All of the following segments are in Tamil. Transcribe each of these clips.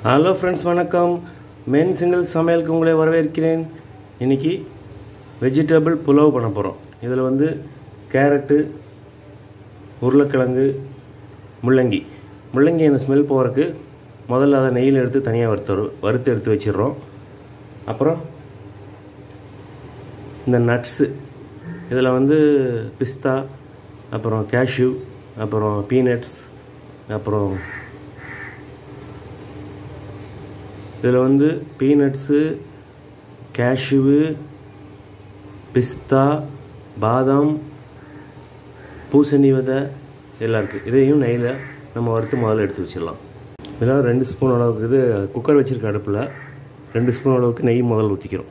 ஹலோ ஃப்ரெண்ட்ஸ் வணக்கம் மென் சிங்கிள் சமையலுக்கு உங்களை வரவேற்கிறேன் இன்னைக்கு வெஜிடபிள் புலாவ் பண்ண போகிறோம் இதில் வந்து கேரட்டு உருளைக்கிழங்கு முள்ளங்கி முள்ளங்கி அந்த ஸ்மெல் போகிறதுக்கு முதல்ல அதை நெய்யில் எடுத்து தனியாக வறுத்து வறுத்து எடுத்து வச்சிடுறோம் அப்புறம் இந்த நட்ஸு இதில் வந்து பிஸ்தா அப்புறம் கேஷ்யூ அப்புறம் பீனட்ஸ் அப்புறம் இதில் வந்து பீனட்ஸு கேஷ்யூவு பிஸ்தா பாதாம் பூசணி விதை எல்லாம் இருக்குது இதையும் நெய்யில் நம்ம வறுத்து முதல்ல எடுத்து வச்சிடலாம் இதெல்லாம் ரெண்டு ஸ்பூன் அளவுக்கு இது குக்கர் வச்சுருக்க அடுப்பில் ரெண்டு ஸ்பூன் அளவுக்கு நெய் முதல்ல ஊற்றிக்கிறோம்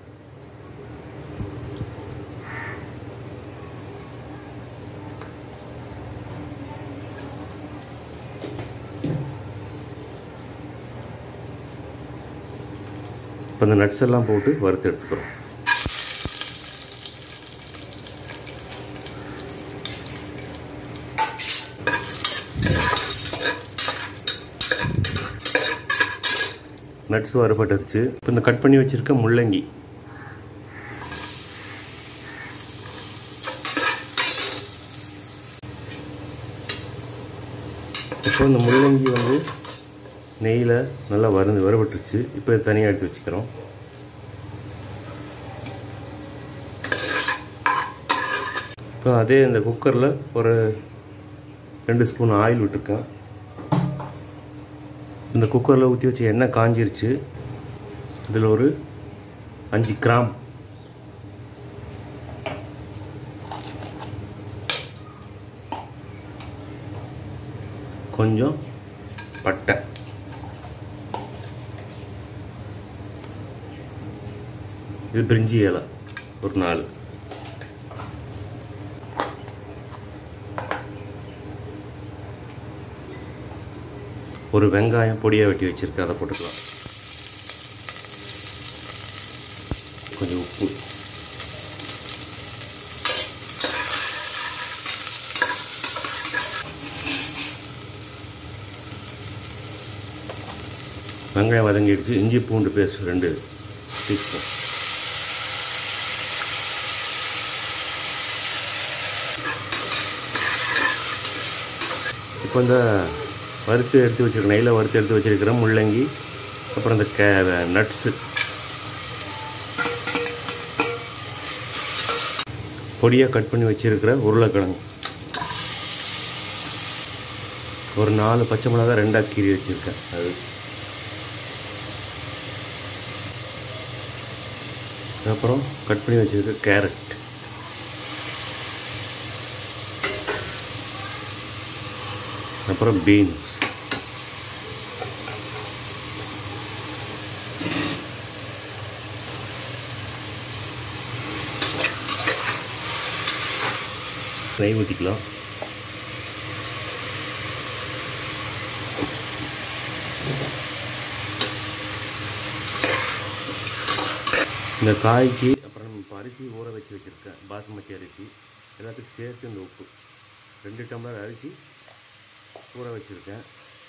இப்போ இந்த நட்ஸ் எல்லாம் போட்டு வறுத்து எடுத்துக்கிறோம் நட்ஸ் வறுபட்டுருச்சு இப்போ இந்த கட் பண்ணி வச்சுருக்க முள்ளங்கி இப்போ இந்த முள்ளங்கி வந்து நெய்யில் நல்லா வருந்து வறுபட்டுருச்சு இப்போ இதை தனியாக எடுத்து வச்சுக்கிறோம் இப்போ அதே இந்த குக்கரில் ஒரு ரெண்டு ஸ்பூன் ஆயில் விட்டுருக்கேன் இந்த குக்கரில் ஊற்றி வச்ச எண்ணெய் காஞ்சிருச்சு இதில் ஒரு அஞ்சு கிராம் கொஞ்சம் பட்டை இது பிரிஞ்சி இலை ஒரு நாலு ஒரு வெங்காயம் பொடியாக வெட்டி வச்சுருக்கேன் அதை போட்டுக்கலாம் கொஞ்சம் உப்பு வெங்காயம் வதங்கிடுச்சு இஞ்சி பூண்டு பேஸ்ட் ரெண்டு டீஸ்பூன் இப்போ இந்த வறுத்து எடுத்து வச்சுருக்க நெய்யில் வறுத்து எடுத்து வச்சுருக்கிற முள்ளங்கி அப்புறம் இந்த கே நட்ஸு பொடியாக கட் பண்ணி வச்சுருக்கிற உருளைக்கிழங்கு ஒரு நாலு பச்சை மிளகா ரெண்டாக கீறி வச்சுருக்கேன் அது அப்புறம் கட் பண்ணி வச்சுருக்க கேரட் அப்புறம் பீன்ஸ் நெய் ஊற்றிக்கலாம் இந்த காய்க்கு அப்புறம் நம்ம அரிசி ஊற வச்சு வச்சுருக்கேன் பாசுமதி அரிசி எல்லாத்துக்கும் சேர்த்து இந்த உப்பு ரெண்டு டம்ளர் அரிசி ஊற வச்சுருக்கேன்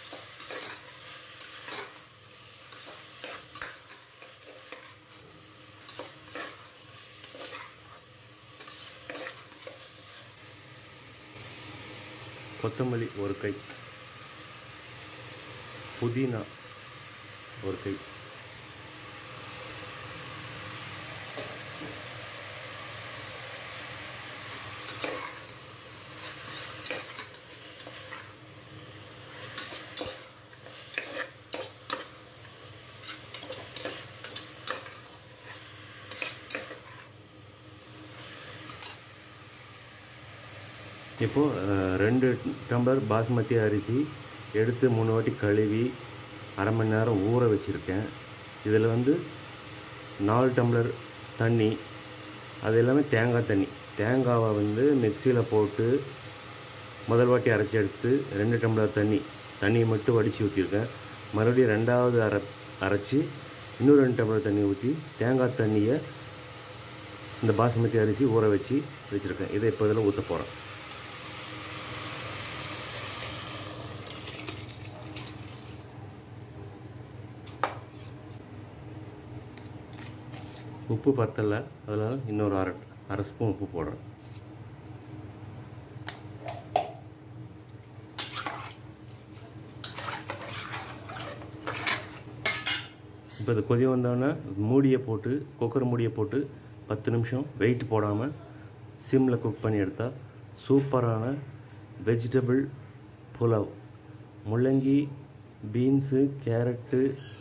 கொத்தமல்லி ஒரு கை புதினா ஒரு கை இப்போது ரெண்டு டம்ளர் பாஸ்மதி அரிசி எடுத்து மூணு வாட்டி கழுவி அரை மணி நேரம் ஊற வச்சுருக்கேன் இதில் வந்து நாலு டம்ளர் தண்ணி அது எல்லாமே தேங்காய் தண்ணி தேங்காவை வந்து மிக்சியில் போட்டு முதல் வாட்டி அரைச்சி எடுத்து ரெண்டு டம்ளர் தண்ணி தண்ணியை மட்டும் வடித்து ஊற்றிருக்கேன் மறுபடியும் ரெண்டாவது அரை அரைச்சி இன்னும் ரெண்டு டம்ளர் தண்ணி ஊற்றி தேங்காய் தண்ணியை இந்த பாசுமதி அரிசி ஊற வச்சு வச்சுருக்கேன் இதை இப்போ இதில் ஊற்ற போகிறேன் உப்பு பத்தலை அதனால் இன்னொரு அரை அரை ஸ்பூன் உப்பு போடுறேன் இப்போ இது கொதி வந்தோடனே மூடியை போட்டு குக்கர் மூடியை போட்டு பத்து நிமிஷம் வெயிட் போடாமல் சிம்மில் குக் பண்ணி எடுத்தால் சூப்பரான வெஜிடபிள் புலாவ் முள்ளங்கி பீன்ஸு கேரட்டு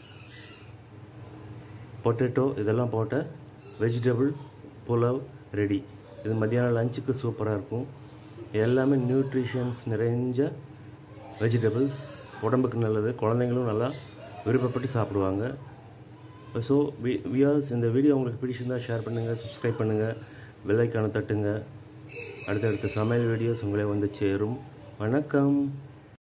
பொட்டேட்டோ இதெல்லாம் போட்ட வெஜிடபிள் புலாவ் ரெடி இது மத்தியானம் லஞ்சுக்கு சூப்பராக இருக்கும் எல்லாமே நியூட்ரிஷன்ஸ் நிறைஞ்ச வெஜிடபிள்ஸ் உடம்புக்கு நல்லது குழந்தைங்களும் நல்லா விருப்பப்பட்டு சாப்பிடுவாங்க ஸோ வி வியர்ஸ் இந்த வீடியோ உங்களுக்கு பிடிச்சிருந்தால் ஷேர் பண்ணுங்கள் சப்ஸ்கிரைப் பண்ணுங்கள் வெள்ளைக்கான தட்டுங்க அடுத்தடுத்த சமையல் வீடியோஸ் உங்களே வந்து சேரும் வணக்கம்